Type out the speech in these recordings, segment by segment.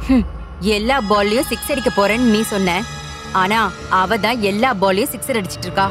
ஹம், எல்லா பால்லையும் சிக்ஸ் அடிக்க போறேன்னு நீ சொன்ன ஆனா அவ தான் எல்லா பால்லையும் சிக்ஸர் அடிச்சிட்டு இருக்கா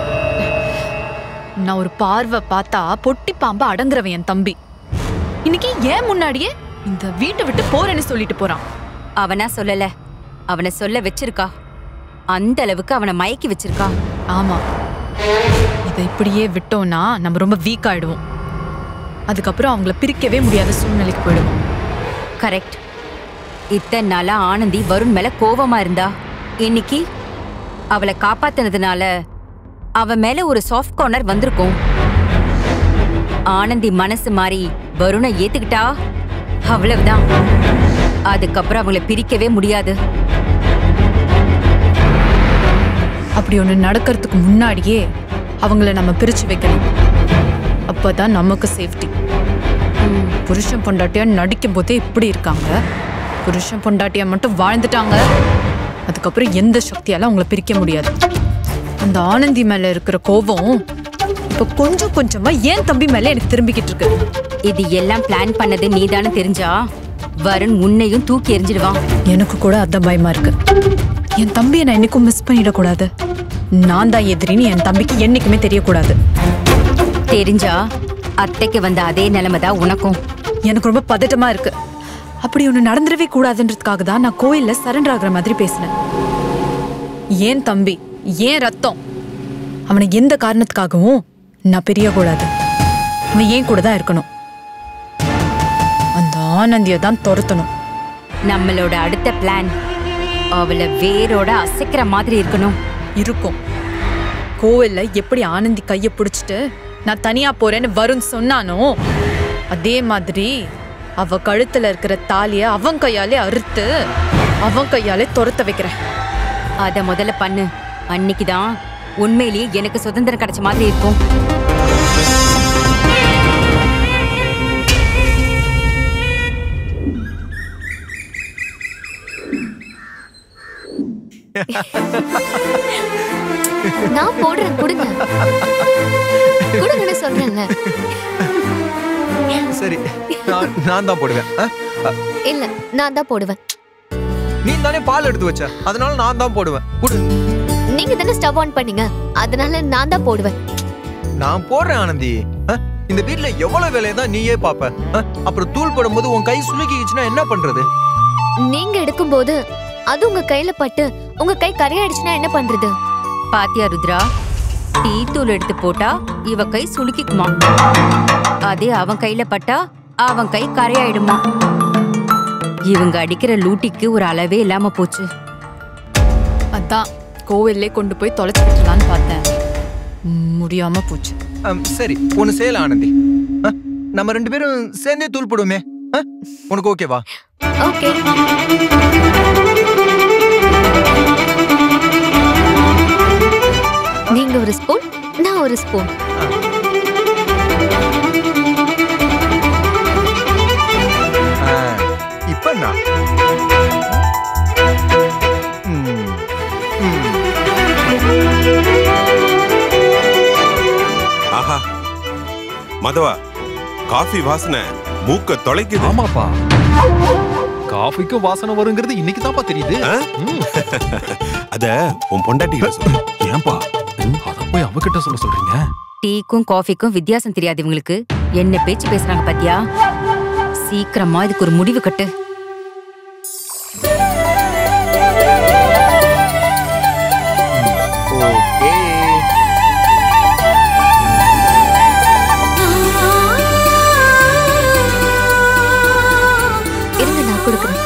நான் ஒரு பார்வை பார்த்தா பொட்டி பாம்பு அடங்குறவன் என் தம்பி இன்னைக்கு ஏன் முன்னாடியே இந்த வீட்டை விட்டு போறேன்னு சொல்லிட்டு போறான் அவனா சொல்லல அவனை சொல்ல வச்சிருக்கா அந்த அளவுக்கு அவனை மயக்கி வச்சிருக்கா ஆமா இதை இப்படியே விட்டோம்னா நம்ம ரொம்ப வீக் ஆயிடுவோம் அதுக்கப்புறம் அவங்கள பிரிக்கவே முடியாத சூழ்நிலைக்கு போயிடுவோம் கரெக்ட் இத்தனை நாளா ஆனந்தி வருண் மேல கோவமா இருந்தா இன்னைக்கு அவளை காப்பாத்தினதுனால அவ மேல ஒரு சாஃப்ட் கார்னர் வந்திருக்கும் ஆனந்தி மனசு மாறி வருணை ஏத்துக்கிட்டா அவ்வளவுதான் அதுக்கப்புறம் அவங்கள பிரிக்கவே முடியாது அப்படி ஒண்ணு நடக்கிறதுக்கு முன்னாடியே அவங்கள நம்ம பிரிச்சு வைக்கணும் அப்பதான் நமக்கு சேஃப்டி புருஷன் பொண்டாட்டியா நடிக்கும் போதே இப்படி இருக்காங்க புருஷன் பொண்டாட்டியா மட்டும் வாழ்ந்துட்டாங்க அதுக்கப்புறம் எந்த சக்தியால அவங்கள பிரிக்க முடியாது அந்த ஆனந்தி மேல இருக்கிற கோபம் இப்ப கொஞ்சம் கொஞ்சமா ஏன் தம்பி மேல எனக்கு திரும்பிக்கிட்டு இருக்கு இது எல்லாம் பிளான் பண்ணது நீதானே தெரிஞ்சா வருண் உன்னையும் தூக்கி எறிஞ்சிடுவான் எனக்கு கூட அதான் பயமா இருக்கு என் தம்பியை நான் என்னைக்கும் மிஸ் பண்ணிடக்கூடாது நான் தான் எதிரின்னு என் தம்பிக்கு என்னைக்குமே தெரியக்கூடாது தெரிஞ்சா அத்தைக்கு வந்த அதே நிலைமை தான் உனக்கும் எனக்கு ரொம்ப பதட்டமா இருக்கு அப்படி ஒண்ணு நடந்துடவே கூடாதுன்றதுக்காக தான் நான் கோயில்ல சரண்டர் ஆகுற மாதிரி பேசினேன் ஏன் தம்பி ஏன் ரத்தம் அவனை எந்த காரணத்துக்காகவும் நான் பிரியக்கூடாது அவன் ஏன் கூட தான் இருக்கணும் அந்த ஆனந்தியை தான் துரத்தணும் நம்மளோட அடுத்த பிளான் அவளை வேரோட அசைக்கிற மாதிரி இருக்கணும் இருக்கும் கோவில்ல எப்படி ஆனந்தி கைய பிடிச்சிட்டு நான் தனியா போறேன்னு வருண் சொன்னானோ அதே மாதிரி அவ கழுத்துல இருக்கிற தாலிய அவன் கையாலே அறுத்து அவன் கையாலே துரத்த வைக்கிறேன் அத முதல்ல பண்ணு அன்னைக்கு தான் உண்மையிலேயே எனக்கு சுதந்திரம் கிடைச்ச மாதிரி இருக்கும் நான் போடுறேன் கொடுங்க கொடுங்கன்னு சொல்றேன்ல சரி நான் நான் தான் போடுவேன் ஆ? அ, இல்ல நான் தான் போடுவேன் நீ தானே பால் எடுத்து வச்ச அதனால நான் தான் போடுவேன் குடு நீங்க தானே ஸ்டவ் ஆன் பண்ணீங்க அதனால நான் தான் போடுவேன் நான் போடுறேன் ஆனந்தி ஆ? இந்த வீட்ல எவ்வளவு வேலையை தான் நீயே பாப்ப ஆ? அப்புறம் தூள் போடும்போது உன் கை சுலுக்கிச்சுன்னா என்ன பண்றது நீங்க எடுக்கும்போது அது உங்க கையில பட்டு உங்க கை கரையாயிடுச்சுன்னா என்ன பண்றது பாத்தியா ருத்ரா டீ தூள் எடுத்து போட்டா இவ கை சுளுக்கிக்குமா அதே அவன் கையில பட்டா அவன் கை கரையாயிடுமா இவங்க அடிக்கிற லூட்டிக்கு ஒரு அளவே இல்லாம போச்சு அதான் கோவில்லே கொண்டு போய் தொலைச்சு விட்டுலான்னு பார்த்தேன் ம், முடியாம போச்சு ஆம், சரி ஒன்னு செய்யலாம் ஆனந்தி ஆ? நம்ம ரெண்டு பேரும் சேர்ந்தே தூள் போடுவோமே ஆ? உனக்கு ஓகேவா ஓகே நீங்க ஒரு ஸ்பூன் நான் ஒரு ஸ்பூன் ஆ, இப்ப நான் ம், ம். ஆஹா மதவா காஃபி வாசனை மூக்க தொலைக்குது ஆமாப்பா காஃபிக்கும் வாசனை வருங்கிறது இன்னைக்கு தான்ப்பா தெரியுது ஆ? ம், அத உன் பொண்டாட்டிகிட்ட சொல்லு ஏன்பா அத போய் அவகிட்ட சொல்ல சொல்றீங்க டீக்கும் காஃபிக்கும் வித்தியாசம் தெரியாது இவங்களுக்கு என்ன பேச்சு பேசுறாங்க பாத்தியா சீக்கிரமா இதுக்கு ஒரு முடிவு கட்டு ஓகே இருங்க நான் கொடுக்குறேன்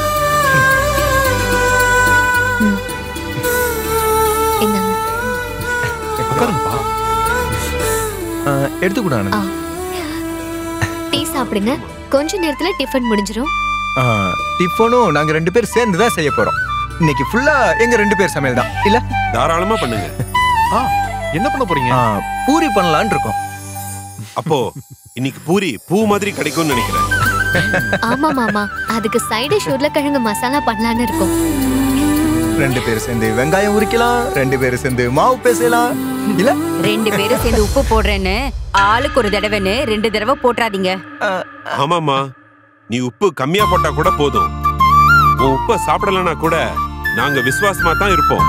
ம். இந்தாங்க உட்காருங்கப்பா ஆ, எடுத்துக்கூட ஆனந்தி ஆ. டீ சாப்பிடுங்க கொஞ்ச நேரத்துல டிஃபன் முடிஞ்சிரும் ஆ, டிஃபனும் நாங்க ரெண்டு பேர் சேர்ந்து தான் செய்ய போறோம் இன்னைக்கு ஃபுல்லா எங்க ரெண்டு பேர் சமையல் தான் இல்ல தாராளமா பண்ணுங்க ஆ என்ன பண்ண போறீங்க ஆ, பூரி பண்ணலாம்னு இருக்கோம் அப்போ இன்னைக்கு பூரி பூ மாதிரி கிடைக்கும்னு நினைக்கிறேன் ஆமா மாமா அதுக்கு சைடு உருளைக்கிழங்கு மசாலா பண்ணலான்னு இருக்கோம் ரெண்டு பேரும் சேர்ந்து வெங்காயம் உரிக்கலாம் ரெண்டு பேரும் சேர்ந்து மாவு பேசலாம் இல்ல ரெண்டு பேரும் சேர்ந்து உப்பு போடுறேன்னு ஆளுக்கு ஒரு தடவைன்னு ரெண்டு தடவை போட்டுறாதீங்க ஆ, ஆமாமா நீ உப்பு கம்மியா போட்டா கூட போதும் உன் உப்ப சாப்பிடலனா கூட நாங்க விசுவாசமா தான் இருப்போம்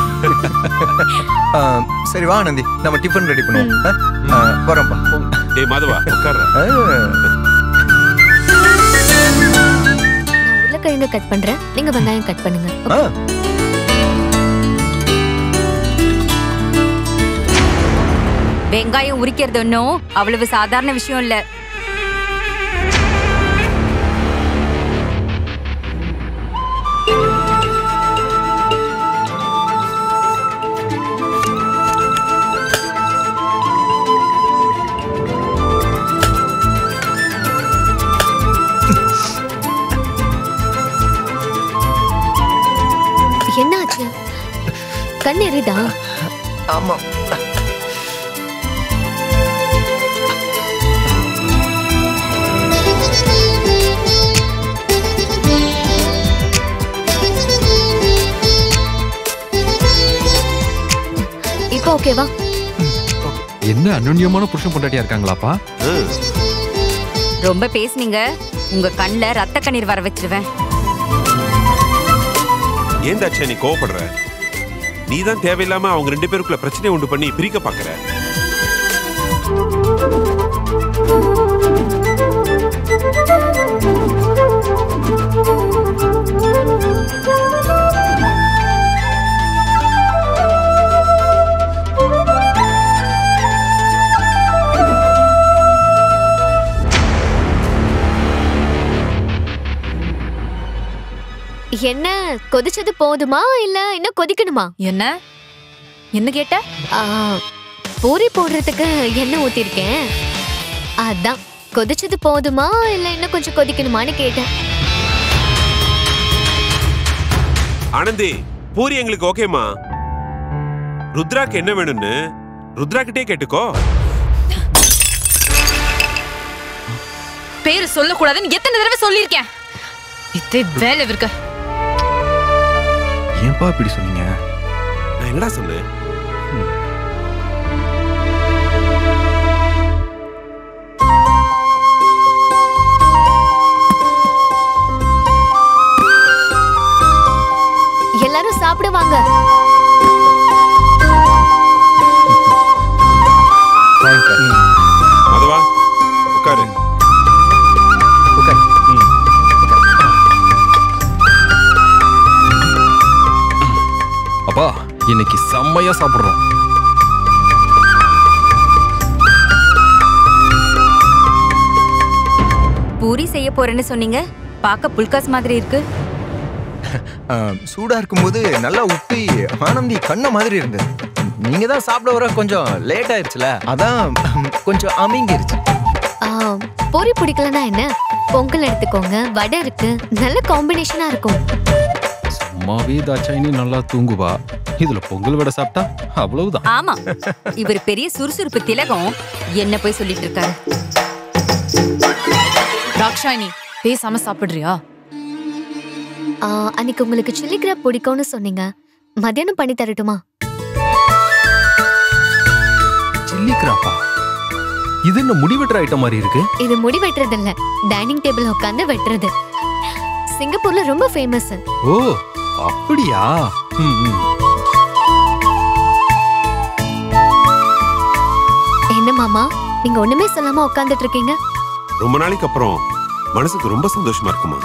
ஆ, சரி வா ஆனந்தி நம்ம டிஃபன் ரெடி பண்ணுவோம் ஆ? ஆ, வரோம்ப்பா டேய் மாதவா உட்கார்ற ஆ, நான் உருளைக்கிழங்கு கட் பண்றேன் நீங்க வெங்காயம் கட் பண்ணுங்க ஆ. வெங்காயம் உரிக்கிறது ஒன்றும் அவ்வளவு சாதாரண விஷயம் இல்ல என்ன ஆச்சு கண் எரியுதா ஆமா இப்போ ஓகேவா என்ன அனுன்யமான புருஷன் பொண்டாட்டியா இருக்காங்களாப்பா ம். ரொம்ப பேசுனீங்க உங்க கண்ணுல ரத்த கண்ணீர் வர வச்சிருவேன் ஏன் தாட்சா நீ கோவப்படுற நீ தான் தேவையில்லாம அவங்க ரெண்டு பேருக்குள்ள பிரச்சனை உண்டு பண்ணி பிரிக்க பாக்குற என்ன கொதிச்சது போதுமா இல்ல இன்னும் கொதிக்கணுமா என்ன என்ன கேட்ட ஆ, பூரி போடுறதுக்கு எண்ணெய் ஊத்திருக்கேன் அதான் கொதிச்சது போதுமா இல்ல இன்னும் கொஞ்சம் கொதிக்கணுமான்னு கேட்டேன் ஆனந்தி பூரி எங்களுக்கு ஓகேமா ருத்ராக்கு என்ன வேணும்னு ருத்ரா கிட்டே கேட்டுக்கோ பேரு சொல்லக்கூடாதுன்னு எத்தனை தடவை சொல்லியிருக்கேன் இதே வேலை இருக்க ஏன்பா இப்படி சொன்னீங்க நான் என்னடா சொன்னேன் எல்லாரும் சாப்பிடுவாங்க வாங்கிக்க. மாதவா உட்காரு உட்காரு. ம். அப்பா இன்னைக்கு செம்மையா சாப்பிடுறோம் பூரி செய்ய போறேன்னு சொன்னீங்க பார்க்க புல்காஸ் மாதிரி இருக்கு ஆ, சூடா இருக்கும்போது நல்லா உப்பி ஆனந்தி கண்ண மாதிரி இருந்தது நீங்க தான் சாப்பிட வர கொஞ்சம் லேட் ஆயிருச்சுல அதான் ம், கொஞ்சம் அமிங்கிருச்சு ஆ, பொரி பிடிக்கலனா என்ன பொங்கல் எடுத்துக்கோங்க வடை இருக்கு நல்ல காம்பினேஷனா இருக்கும் சும்மாவே தாட்சாயினி நல்லா தூங்குவா இதுல பொங்கல் வடை சாப்பிட்டா அவ்வளவுதான் ஆமா இவர் பெரிய சுறுசுறுப்பு திலகம் என்ன போய் சொல்லிட்டு இருக்காரு ராக்ஷாயினி பேசாம சாப்பிடுறியா ஆ, அன்னைக்கு உங்களுக்கு சில்லி கிராப் பிடிக்கும்னு சொன்னீங்க மத்தியானம் பண்ணி தரட்டுமா சில்லி கிராப்பா இது என்ன முடிவெட்டுற ஐட்டம் மாதிரி இருக்கு இது முடி வெட்டுறது இல்ல டைனிங் டேபிள் உட்காந்து வெட்டுறது சிங்கப்பூர்ல ரொம்ப ஃபேமஸ் ஓ அப்படியா ம், ம். என்ன மாமா நீங்க ஒண்ணுமே சொல்லாம உட்காந்துட்டு இருக்கீங்க ரொம்ப நாளைக்கு அப்புறம் மனசுக்கு ரொம்ப சந்தோஷமா இருக்குமா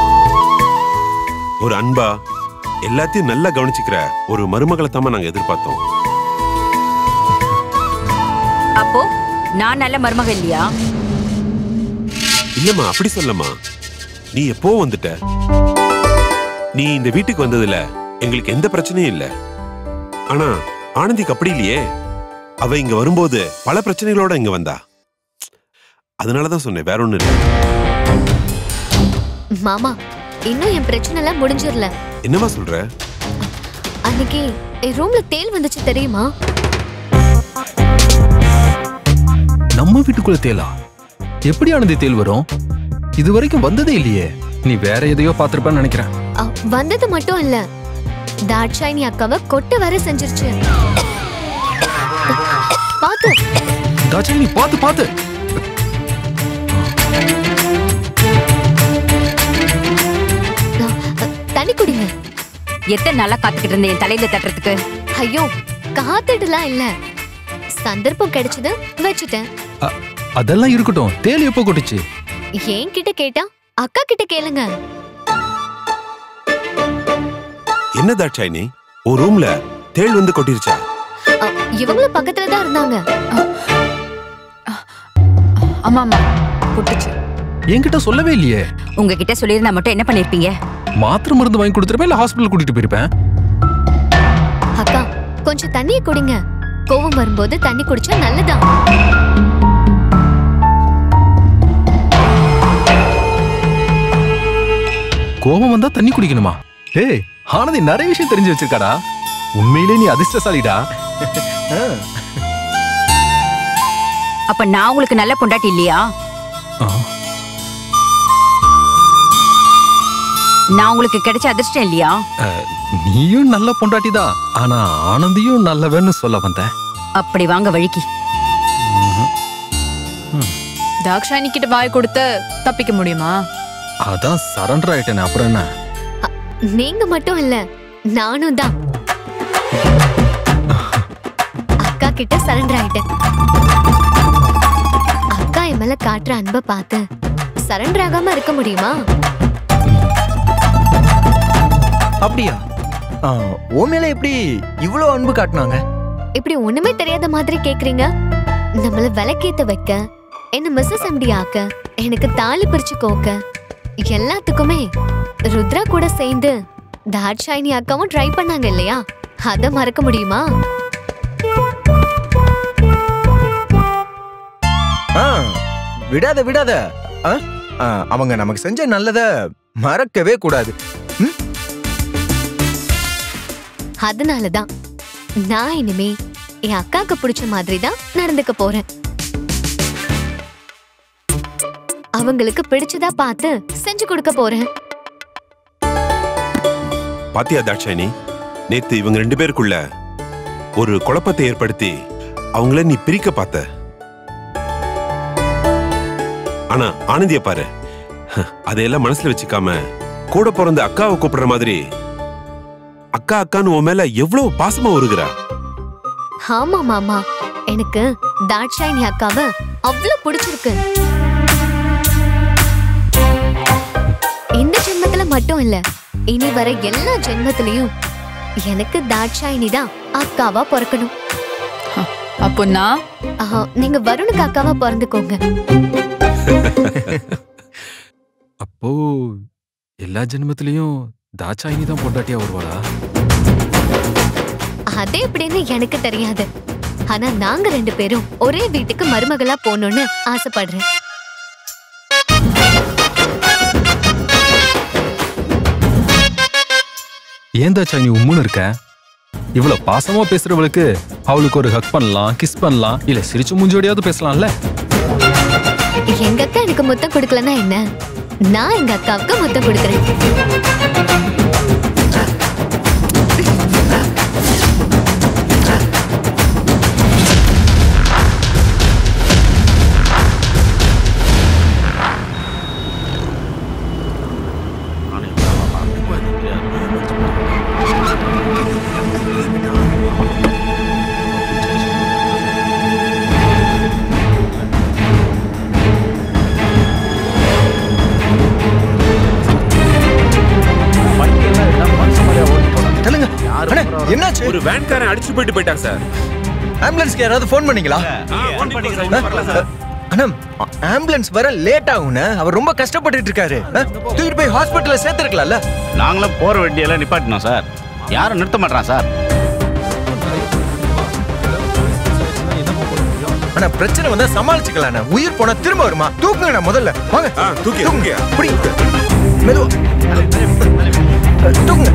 ஒரு அன்பா எல்லாத்தையும் நல்லா கவனிச்சுக்கிற ஒரு மருமகளை தாமா நாங்க எதிர்பார்த்தோம் அப்போ நான் நல்ல மருமக இல்லையா இல்லம்மா அப்படி சொல்லம்மா நீ எப்போ வந்துட்ட நீ இந்த வீட்டுக்கு வந்ததுல எங்களுக்கு எந்த பிரச்சனையும் இல்ல ஆனா ஆனந்திக்கு அப்படி இல்லையே அவ இங்க வரும்போது பல பிரச்சனைகளோட இங்க வந்தா அதனாலதான் சொன்னேன் வேற ஒண்ணும் இல்ல மாமா இன்னும் என் பிரச்சனை எல்லாம் முடிஞ்சிரல என்னம்மா சொல்ற அன்னைக்கு என் ரூம்ல தேல் வந்துச்சு தெரியுமா நம்ம வீட்டுக்குள்ள தேலா எப்படி ஆனந்தி தேல் வரும் இது வரைக்கும் வந்ததே இல்லையே நீ வேற எதையோ பார்த்திருப்பேன்னு நினைக்கிறேன் அ, வந்தது மட்டும் இல்ல தாட்சாயினி அக்காவை கொட்ட வர செஞ்சிருச்சு பாத்து தாட்சாயினி பார்த்து பார்த்து அ, அ, எத்தனை நாளா காத்துக்கிட்டு இருந்தேன் என் தலையில தட்டுறதுக்கு ஐயோ காத்துட்டுலாம் இல்ல சந்தர்ப்பம் கிடைச்சது வச்சுட்டேன் அ- அதெல்லாம் இருக்கட்டும் தேல் எப்போ கொட்டுச்சு என்கிட்ட கேட்டா அக்கா கிட்ட கேளுங்க என்ன தாட்சாயினி ஒரு ரூம்ல தேள் வந்து கொட்டிருச்சா அ, இவங்களும் பக்கத்துல தான் இருந்தாங்க ஆமா ஆமா கொட்டுச்சு என்கிட்ட சொல்லவே இல்லையே உங்ககிட்ட சொல்லியிருந்தா மட்டும் என்ன பண்ணிருப்பீங்க மாத்திரை மருந்து வாங்கி கொடுத்துருப்பேன் இல்ல ஹாஸ்பிட்டல் கூட்டிட்டு போயிருப்பேன் அக்கா கொஞ்சம் தண்ணிய குடிங்க கோவம் வரும்போது தண்ணி குடிச்சா நல்லதான் கோபம் வந்தா தண்ணி குடிக்கணுமா ஏய் ஆனந்தி நிறைய விஷயம் தெரிஞ்சு வச்சிருக்காடா உண்மையிலே நீ அதிர்ஷ்டசாலிடா ஆ, அப்ப நான் உங்களுக்கு நல்ல பொண்டாட்டி இல்லையா ஆ, நான் உங்களுக்கு கிடைச்ச அதிர்ஷ்டம் இல்லையா நீயும் நல்ல பொண்டாட்டி தான் ஆனா ஆனந்தியும் நல்லவன்னு சொல்ல வந்த அப்படி வாங்க வழிக்கு தாக்ஷாயணி கிட்ட வாய் கொடுத்த தப்பிக்க முடியுமா அதான் சரண்டர் ஆயிட்டேனே அப்புறம் என்ன நீங்க மட்டும் இல்ல நானும் தான் அக்கா கிட்ட சரண்டர் ஆயிட்டேன் அக்கா என் மேல காட்டுற அன்பை பார்த்து சரண்டர் ஆகாம இருக்க முடியுமா அப்படியா ஆ, உன் மேல எப்படி இவ்வளோ அன்பு காட்டினாங்க இப்படி ஒண்ணுமே தெரியாத மாதிரி கேக்குறீங்க நம்மள விளக்கேத்த வைக்க என்ன மிஸ்ஸஸ் எம்டி ஆக்க எனக்கு தாலி பிரிச்சு கோக்க எல்லாத்துக்குமே ருத்ரா கூட சேர்ந்து தாட்சாயினி அக்காவும் ட்ரை பண்ணாங்க இல்லையா அத மறக்க முடியுமா ஆ விடாத விடாத ஆ, ஆ, அவங்க நமக்கு செஞ்ச நல்லத மறக்கவே கூடாது ம்? அதனாலதான் நான் இனிமே என் அக்காக்கு பிடிச்ச மாதிரி தான் நடந்துக்க போறேன் அவங்களுக்கு பிடிச்சதா பார்த்து செஞ்சு கொடுக்க போறேன் பாத்தியா தாட்சாயினி நேத்து இவங்க ரெண்டு பேருக்குள்ள ஒரு குழப்பத்தை ஏற்படுத்தி அவங்கள நீ பிரிக்க பார்த்த ஆனா ஆனந்திய பாரு அதையெல்லாம் மனசுல வச்சுக்காம கூட பிறந்த அக்காவை கூப்பிடுற மாதிரி அக்கா அக்கான்னு உன் மேல எவ்வளவு பாசமா வருகிறா ஆமா மாமா எனக்கு தாட்சாயினி அக்காவை அவ்வளவு பிடிச்சிருக்கு இந்த ஜென்மத்துல மட்டும் இல்ல இனி வர எல்லா ஜென்மத்திலயும் எனக்கு தாட்சாயினி தான் அக்காவா பிறக்கணும் அப்போ நான் ஆஹா, நீங்க வருணுக்கு அக்காவா பிறந்துக்கோங்க அப்போ எல்லா ஜென்மத்திலயும் தாச்சாயினி தான் பொண்டாட்டியா வருவாளா அது எப்படின்னு எனக்கு தெரியாது ஆனா நாங்க ரெண்டு பேரும் ஒரே வீட்டுக்கு மருமகளா போகணும்னு ஆசைப்படுறேன் ஏன் தாச்சாயினி உம்முன்னு இருக்க இவ்வளவு பாசமா பேசுறவளுக்கு அவளுக்கு ஒரு ஹக் பண்ணலாம் கிஸ் பண்ணலாம் இல்ல சிரிச்சு மூஞ்சோடியாவது பேசலாம்ல எங்க அக்கா எனக்கு முத்தம் கொடுக்கலன்னா என்ன நான் எங்க அக்காவுக்கு முத்தம் கொடுக்குறேன் சொல்லுங்க அண்ணே, என்னாச்சு ஒரு வேன்காரன் அடிச்சு போயிட்டு போயிட்டான் சார் ஆம்புலன்ஸ்க்கு யாராவது ஃபோன் பண்ணீங்களா அண்ணா ஆ- ஆம்புலன்ஸ் வர லேட் ஆகும்ண்ணே அவர் ரொம்ப கஷ்டப்பட்டுட்டு இருக்காரு ஆ, தூக்கிட்டு போய் ஹாஸ்பிட்டல்ல சேர்த்திருக்கலாம்ல நாங்களும் போற வண்டியெல்லாம் நிப்பாட்டினோம் சார் யாரும் நிறுத்த மாட்டான் சார் ஆனா பிரச்சனை வந்தா சமாளிச்சுக்கலாம் உயிர் போனா திரும்ப வருமா தூக்குங்கண்ணா முதல்ல வாங்க ஆ, தூக்கி, தூக்குங்க தூக்கி. அப்படி மெதுவா தூக்குங்க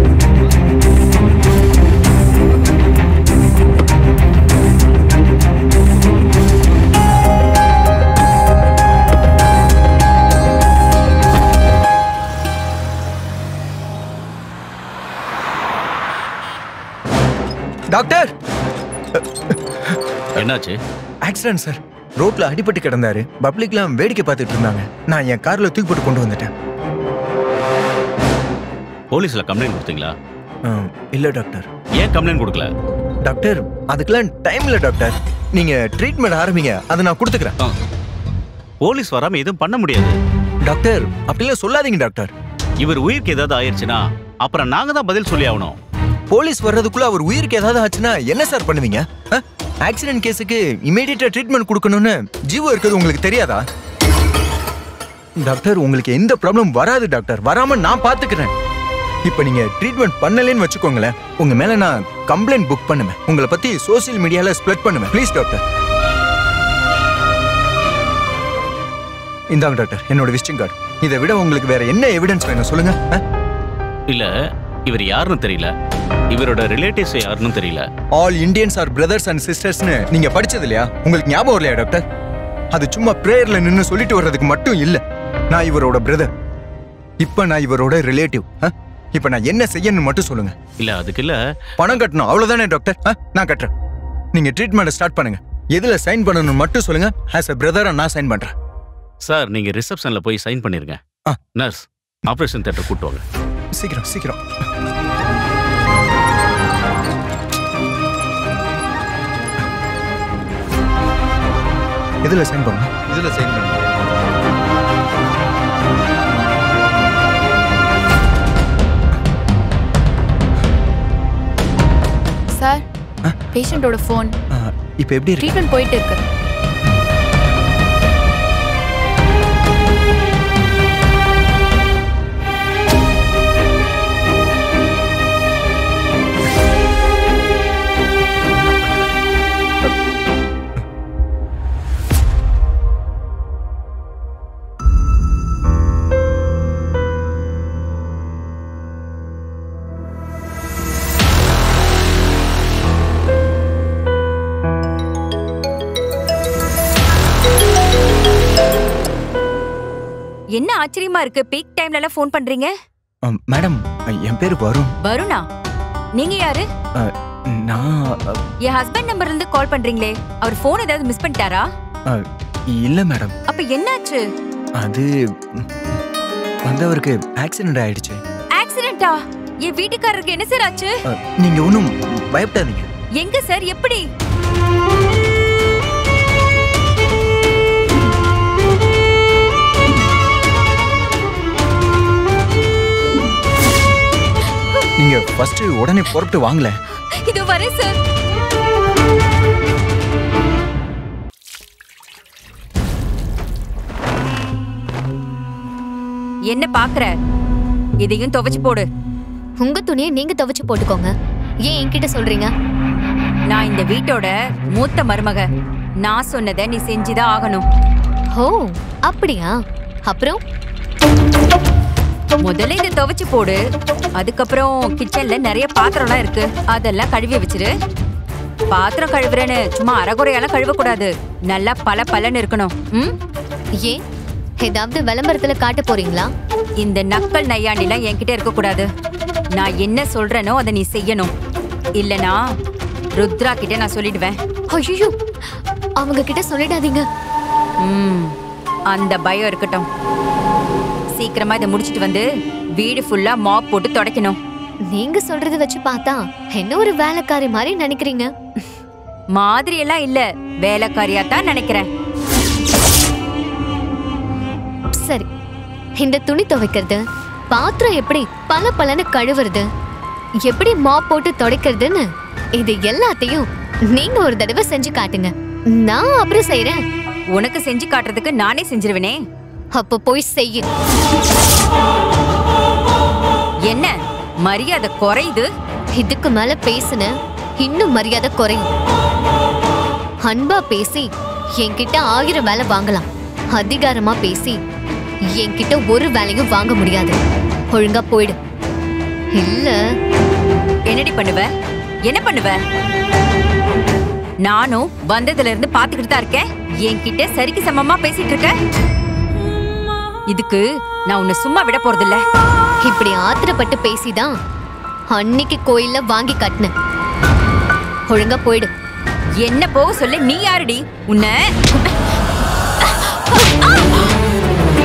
டாக்டர் என்னாச்சு ஆக்சிடென்ட் சார் ரோட்ல அடிபட்டு கிடந்தாரு பப்ளிக்லாம் வேடிக்கை பார்த்துட்டு இருந்தாங்க நான் என் கார்ல தூக்கி போட்டு கொண்டு வந்துட்டேன் போலீஸ்ல கம்ப்ளைண்ட் கொடுத்தீங்களா இல்ல டாக்டர் ஏன் கம்ப்ளைண்ட் கொடுக்கல டாக்டர் அதுக்கெல்லாம் டைம் இல்ல டாக்டர் நீங்க ட்ரீட்மெண்ட் ஆரம்பிங்க அதை நான் கொடுத்துக்கிறேன் ஆ. போலீஸ் வராம எதுவும் பண்ண முடியாது டாக்டர் அப்படிலாம் சொல்லாதீங்க டாக்டர் இவர் உயிருக்கு ஏதாவது ஆயிருச்சுன்னா அப்புறம் நாங்க தான் பதில் சொல்லி ஆகணும் போலீஸ் வர்றதுக்குள்ள அவர் உயிருக்கு ஏதாவது ஆச்சுன்னா என்ன சார் பண்ணுவீங்க ஆக்சிடென்ட் கேஸுக்கு இமீடியட்டா ட்ரீட்மெண்ட் கொடுக்கணும்னு ஜீவோ இருக்கிறது உங்களுக்கு தெரியாதா டாக்டர் உங்களுக்கு எந்த ப்ராப்ளம் வராது டாக்டர் வராம நான் பாத்துக்கிறேன் இப்போ நீங்க ட்ரீட்மெண்ட் பண்ணலன்னு வச்சுக்கோங்களேன் உங்க மேல நான் கம்ப்ளைண்ட் புக் பண்ணுவேன் உங்களை பத்தி சோஷியல் மீடியால ஸ்ப்ரெட் பண்ணுவேன் ப்ளீஸ் டாக்டர் இந்தாங்க டாக்டர் என்னோட விசிட்டிங் கார்டு இதை விட உங்களுக்கு வேற என்ன எவிடன்ஸ் வேணும் சொல்லுங்க ஆ? இல்ல இவர் யாருன்னு தெரியல இவரோட ரிலேட்டிவ்ஸ் யாருன்னு தெரியல all Indians are brothers and சிஸ்டர்ஸ்னு நீங்க படிச்சது இல்லையா உங்களுக்கு ஞாபகம் இல்லையா டாக்டர் அது சும்மா பிரேயர்ல நின்னு சொல்லிட்டு வர்றதுக்கு மட்டும் இல்ல நான் இவரோட பிரதர் இப்ப நான் இவரோட ரிலேட்டிவ் இப்ப நான் என்ன செய்யணும்னு மட்டும் சொல்லுங்க இல்ல அதுக்கு இல்ல பணம் கட்டணும் அவ்வளவுதானே டாக்டர் ஆ, நான் கட்டுறேன் நீங்க ட்ரீட்மெண்ட் ஸ்டார்ட் பண்ணுங்க எதுல சைன் பண்ணணும்னு மட்டும் சொல்லுங்க ஆஸ் அ பிரதரா நான் சைன் பண்றேன் சார் நீங்க ரிசப்ஷன்ல போய் சைன் பண்ணிருங்க ஆ. நர்ஸ் ஆபரேஷன் தியேட்டர் கூட்டு வாங்க சீக்கிரம் சீக்கிரம் எதுல சைன் பண்ணணும் இதுல சைன் பண்ணு சார் பேஷண்டோட ஃபோன் ஆ, இப்ப எப்படி இருக்கு ட்ரீட்மெண்ட் போயிட்டு இருக்கு என்ன ஆச்சரியமா இருக்கு பீக் டைம்ல எல்லாம் ஃபோன் பண்றீங்க ஆ, மேடம் என் பேர் வருண் வருணா நீங்க யாரு ஆ, நான் ஆ, என் ஹஸ்பண்ட் நம்பர்ல இருந்து கால் பண்றீங்களே அவர் ஃபோன் ஏதாவது மிஸ் பண்ணிட்டாரா ஆ, இல்ல மேடம் அப்ப என்னாச்சு அது ம், வந்து அவருக்கு ஆக்சிடென்ட் ஆயிடுச்சு ஆக்சிடென்ட்டா என் வீட்டுக்காரருக்கு என்ன சார் ஆச்சு ஆ, நீங்க ஒன்றும் பயப்படாதீங்க எங்க சார் எப்படி நீங்க ஃபர்ஸ்ட் உடனே புறப்பட்டு வாங்கல இது வரேன் சார் என்ன பாக்குற இதையும் துவைச்சு போடு உங்க துணியை நீங்க துவைச்சு போட்டுக்கோங்க ஏன் என்கிட்ட சொல்றீங்க நான் இந்த வீட்டோட மூத்த மருமக நான் சொன்னதை நீ செஞ்சுதான் ஆகணும் ஓ அப்படியா அப்புறம் முதல்ல இதை துவைச்சு போடு அதுக்கப்புறம் கிச்சன்ல நிறைய பாத்திரம்லாம் இருக்கு அதெல்லாம் கழுவி வச்சிரு பாத்திரம் கழுவுறேன்னு சும்மா அரைகுறையெல்லாம் கழுவக்கூடாது நல்லா பல பலன்னு இருக்கணும் ம் ஏன் ஏதாவது விளம்பரத்துல காட்ட போறீங்களா இந்த நக்கல் நையாண்டிலாம் என்கிட்ட இருக்கக்கூடாது நான் என்ன சொல்றேனோ அதை நீ செய்யணும் இல்லனா ருத்ரா கிட்ட நான் சொல்லிடுவேன் ஐயோ அவங்க கிட்ட சொல்லிடாதீங்க ம் அந்த பயம் இருக்கட்டும் சீக்கிரமா இதை முடிச்சிட்டு வந்து வீடு ஃபுல்லா மாப் போட்டு துடைக்கணும் நீங்க சொல்றத வச்சு பார்த்தா என்ன ஒரு வேலைக்காரி மாதிரி நினைக்கிறீங்க மாதிரி எல்லாம் இல்ல வேலைக்காரியா தான் நினைக்கிறேன் சரி இந்த துணி துவைக்கிறது பாத்திரம் எப்படி பல பலன்னு கழுவுறது எப்படி மாப் போட்டு துடைக்கிறதுன்னு இது எல்லாத்தையும் நீங்க ஒரு தடவை செஞ்சு காட்டுங்க நான் அப்புறம் செய்யறேன் உனக்கு செஞ்சு காட்டுறதுக்கு நானே செஞ்சிருவேனே அப்ப போய் செய்யு என்ன மரியாதை குறையுது இதுக்கு மேல பேசுன இன்னும் மரியாதை குறையும் அன்பா பேசி என்கிட்ட ஆயிரம் வேலை வாங்கலாம் அதிகாரமா பேசி என்கிட்ட ஒரு வேலையும் வாங்க முடியாது ஒழுங்கா போயிடு இல்ல என்னடி பண்ணுவ என்ன பண்ணுவ நானும் வந்ததுல இருந்து பாத்துக்கிட்டு தான் இருக்கேன் என்கிட்ட சரிக்கு சமமா பேசிட்டு இருக்க இதுக்கு நான் உன்னை சும்மா விட போறதில்ல இப்படி ஆத்திரப்பட்டு பேசிதான் அன்னைக்கு கோயில்ல வாங்கி கட்டின ஒழுங்கா போயிடு என்ன போக சொல்ல நீ யாருடி உன்னை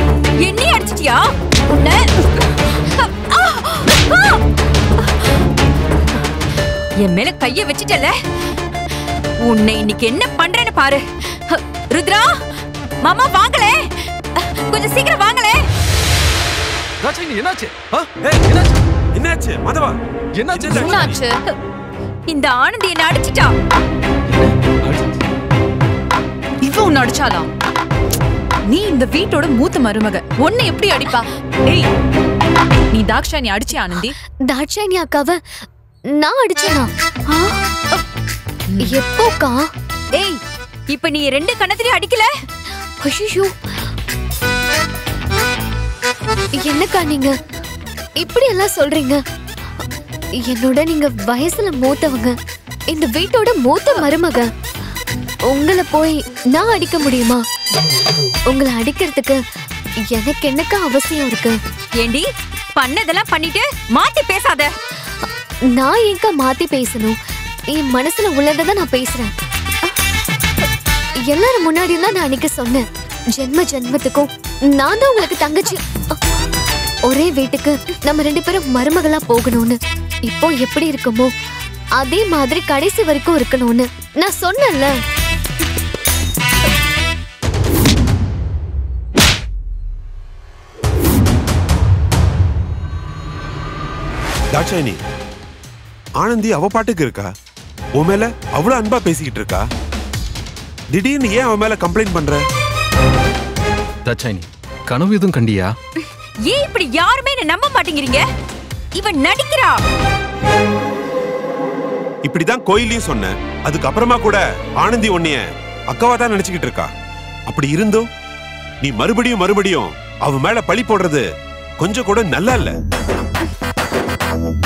என்னைய அடிச்சிட்டியா உன்னை என் மேல கைய வச்சிட்டல உன்னை இன்னைக்கு என்ன பண்றேன்னு பாரு ஹ, ருத்ரா மாமா வாங்களே கொஞ்சம் சீக்கிரம் வாங்களே தாட்சாயினி என்னாச்சு ஆ? ஏய், என்னாச்சு என்னாச்சு மாதவா என்னாச்சு என்னாச்சு இந்த ஆனந்தி என்ன அடிச்சிட்டா இவ உன்னை அடிச்சாளா நீ இந்த வீட்டோட மூத்த மருமக உன்னை எப்படி அடிப்பா ஏய் நீ தாக்ஷாயணி அடிச்சே ஆனந்தி தாட்சாயணி அக்காவ நான் அடிச்சேனா ஆ? எப்போக்கா ஏய் இப்ப நீ ரெண்டு கணத்திலயும் அடிக்கல ஐயோ என்னக்கா நீங்க இப்படி எல்லாம் சொல்றீங்க என்னோட நீங்க வயசுல மூத்தவங்க இந்த வீட்டோட மூத்த மருமக உங்களை போய் நான் அடிக்க முடியுமா உங்களை அடிக்கிறதுக்கு எனக்கு என்னக்கா அவசியம் இருக்கு ஏண்டி பண்ணதெல்லாம் பண்ணிட்டு மாத்தி பேசாத நான் எங்க மாத்தி பேசணும் என் மனசுல உள்ளதை தான் நான் பேசுறேன் எல்லாரும் முன்னாடி தான் நான் அன்னைக்கு சொன்னேன் ஜென்ம ஜென்மத்துக்கும் நான் தான் உங்களுக்கு தங்கச்சி ஒரே வீட்டுக்கு நம்ம ரெண்டு பேரும் மருமகளா போகணும்னு இப்போ எப்படி இருக்குமோ அதே மாதிரி கடைசி வரைக்கும் இருக்கணும்னு நான் சொன்னேன்ல தாட்சாயினி ஆனந்தி அவ பாட்டுக்கு இருக்கா உன் மேல அவ்வளவு அன்பா பேசிக்கிட்டு இருக்கா திடீர்னு ஏன் அவன் மேல கம்ப்ளைண்ட் பண்ற தாட்சாயினி கனவு எதுவும் கண்டியா ஏன் இப்படி யாருமே என்ன நம்ப மாட்டேங்கிறீங்க இவன் நடிக்கிறா இப்படிதான் கோயிலையும் சொன்னேன் அதுக்கப்புறமா கூட ஆனந்தி உன்னைய அக்காவா தான் நினைச்சுக்கிட்டு இருக்கா அப்படி இருந்தும் நீ மறுபடியும் மறுபடியும் அவ மேல பழி போடுறது கொஞ்சம் கூட நல்லா இல்ல